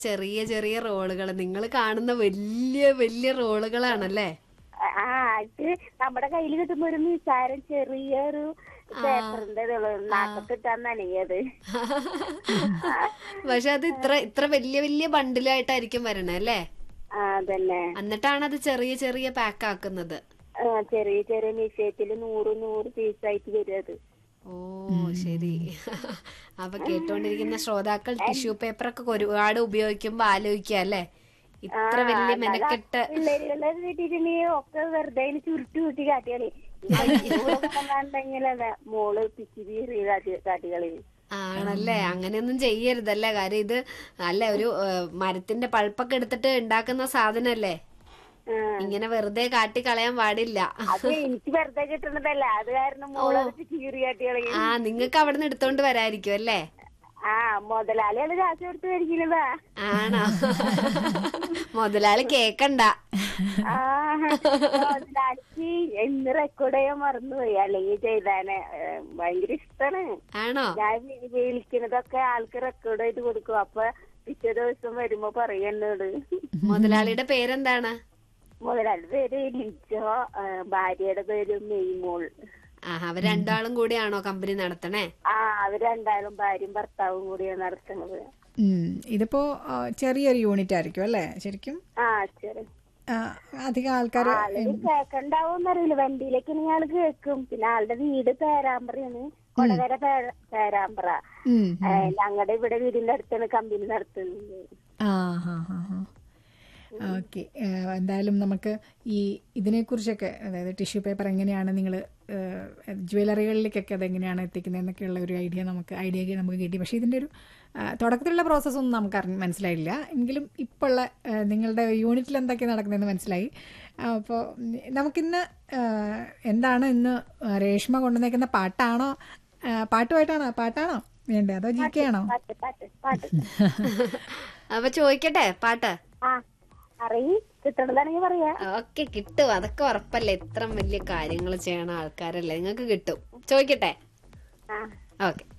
ചെറിയ ചെറിയ റോളുകൾ നിങ്ങൾ കാണുന്ന വലിയ വലിയ റോളുകളാണല്ലേ ആ അത് നമ്മുടെ കയ്യിൽ കിട്ടുമ്പോ ഒരു നിസാരം ചെറിയൊരു പേപ്പറിന്റെ നാക്കത്തിട്ടാ നനയത് പക്ഷെ അത് ഇത്ര ഇത്ര വലിയ വലിയ ബണ്ടിലായിട്ടായിരിക്കും വരണേ അല്ലേ ആ അതന്നെ എന്നിട്ടാണ് അത് ചെറിയ ചെറിയ പാക്ക് ആക്കുന്നത് ആ, ചെറിയ ചെറിയ നിശ്ചയത്തില് നൂറ് നൂറ് പീസായിട്ട് വരും അത് ഓ ശരി അപ്പൊ കേട്ടോണ്ടിരിക്കുന്ന ശ്രോതാക്കൾ ടിഷ്യൂ പേപ്പർ ഒക്കെ ഒരുപാട് ഉപയോഗിക്കുമ്പോ ആലോചിക്കുക അല്ലേ ഇത്ര വലിയ മെനക്കെട്ട് പിള്ളേരുകളെ കിട്ടിയിട്ടുണ്ടെങ്കിൽ ഒക്കെ വെറുതെ അതിന് ചുരുട്ടി കൂട്ടി കാട്ടികളി കണ്ടെങ്കിലല്ല മോള് പിച്ചിരി കാട്ടി കാട്ടികളി ആണല്ലേ അങ്ങനെയൊന്നും ചെയ്യരുതല്ലേ കാര്യം ഇത് അല്ല ഒരു ഏഹ്, മരത്തിന്റെ പൾപ്പൊക്കെ എടുത്തിട്ട് ഉണ്ടാക്കുന്ന സാധനല്ലേ ആ. ഇങ്ങനെ വെറുതെ കാട്ടി കളയാൻ പാടില്ല അത് എനിക്ക് വെറുതെ കിട്ടുന്നതല്ല അത് കാരണം മോള് പിച്ചിരി കാട്ടികളി ആ നിങ്ങൾക്ക് അവിടെ നിന്ന് എടുത്തോണ്ട് വരായിരിക്കും അല്ലേ ആ മുതലാളികള് കാശ് കൊടുത്ത് മേടിക്കുന്നതാ ആണോ മുതലാളി കേക്കണ്ട ആ മുതലാളിക്ക് എന്ന് റെക്കോർഡ് ചെയ്യാൻ മറന്നുപോയി അല്ലെങ്കിൽ ചെയ്താനെ ഏ, ഭയങ്കര ഇഷ്ടാണ് ആണോ ഞാൻ വി- വിളിക്കുന്നതൊക്കെ ആൾക്ക് റെക്കോർഡ് ചെയ്ത് കൊടുക്കും അപ്പൊ പിറ്റേ ദിവസം വരുമ്പോ പറയും എന്നോട് മുതലാളിയുടെ പേരെന്താണ് മുതലാളി പേര് ലിജോ ആ, ഭാര്യയുടെ പേര് മെയ്മോൾ ആ അവർ രണ്ടാളും കൂടിയാണോ കമ്പനി നടത്തണേ ആ അവര് രണ്ടാളും ഭാര്യയും ഭർത്താവും കൂടിയാണ് നടത്തുന്നത് ഉം. ഇതിപ്പോ ആ, ചെറിയൊരു യൂണിറ്റ് ആയിരിക്കും അല്ലേ ശരിക്കും ആ ശരി ആ, അധികം ആൾക്കാർ ആള് കേക്കണ്ടാവോന്നറിയില്ല വണ്ടിയിലേക്ക് ആള് കേക്കും പിന്നെ ആളുടെ വീട് പേരാമ്പ്രയാണ് കൊടകര പേ- പേരാമ്പ്ര ഞങ്ങളുടെ ഇവിടെ വീടിന്റെ അടുത്താണ് കമ്പനി നടത്തുന്നത് ആ ഹാ ഹാ ഹാ ഓക്കെ എന്തായാലും നമുക്ക് ഈ ഇതിനെക്കുറിച്ചൊക്കെ അതായത് ടിഷ്യൂ പേപ്പർ എങ്ങനെയാണ് നിങ്ങൾ ജ്വല്ലറികളിലേക്കൊക്കെ അതെങ്ങനെയാണ് എത്തിക്കുന്നതെന്നൊക്കെയുള്ള ഒരു ഐഡിയ നമുക്ക് ഐഡിയ നമുക്ക് കിട്ടി പക്ഷേ ഇതിൻ്റെ ഒരു ആ, തുടക്കത്തിലുള്ള പ്രോസസ്സൊന്നും നമുക്ക് അറിഞ്ഞ് മനസ്സിലായില്ല എങ്കിലും ഇപ്പോൾ ഉള്ള ആ, നിങ്ങളുടെ യൂണിറ്റിൽ എന്തൊക്കെയാണ് നടക്കുന്നതെന്ന് മനസ്സിലായി അപ്പോൾ നമുക്കിന്ന് ആ, എന്താണ് ഇന്ന് രേഷ്മ കൊണ്ടുവന്നേക്കുന്ന പാട്ടാണോ ആ, പാട്ടുമായിട്ടാണോ പാട്ടാണോ വേണ്ടേ അതോ ജി കെ ആണോ പാട്ട് പാട്ട് പാട്ട് അപ്പൊ ചോദിക്കട്ടെ പാട്ട് ആ അറിയി കിട്ടണതാണെങ്കിൽ പറയാ ഓക്കെ കിട്ടും അതൊക്കെ ഉറപ്പല്ലേ ഇത്ര വലിയ കാര്യങ്ങൾ ചെയ്യണ ആൾക്കാരല്ലേ നിങ്ങൾക്ക് കിട്ടും ചോദിക്കട്ടെ ആ ഓക്കെ